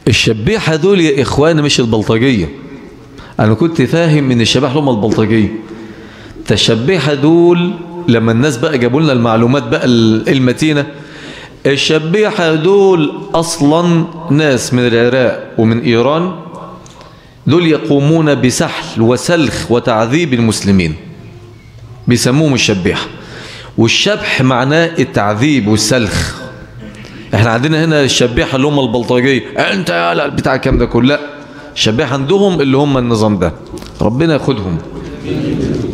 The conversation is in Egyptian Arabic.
الشبيحة دول يا إخوان مش البلطجية أنا كنت فاهم إن الشبيحة هم البلطجية الشبيحة دول لما الناس بقى جابوا لنا المعلومات بقى المتينة الشبيحة دول أصلا ناس من العراق ومن إيران دول يقومون بسحل وسلخ وتعذيب المسلمين بيسموهم الشبيحة والشبح معناه التعذيب والسلخ احنا عندنا هنا الشبيحة اللي هم البلطجية انت يا لا بتاع الكلام ده كله لا الشبيحة عندهم اللي هم النظام ده ربنا ياخدهم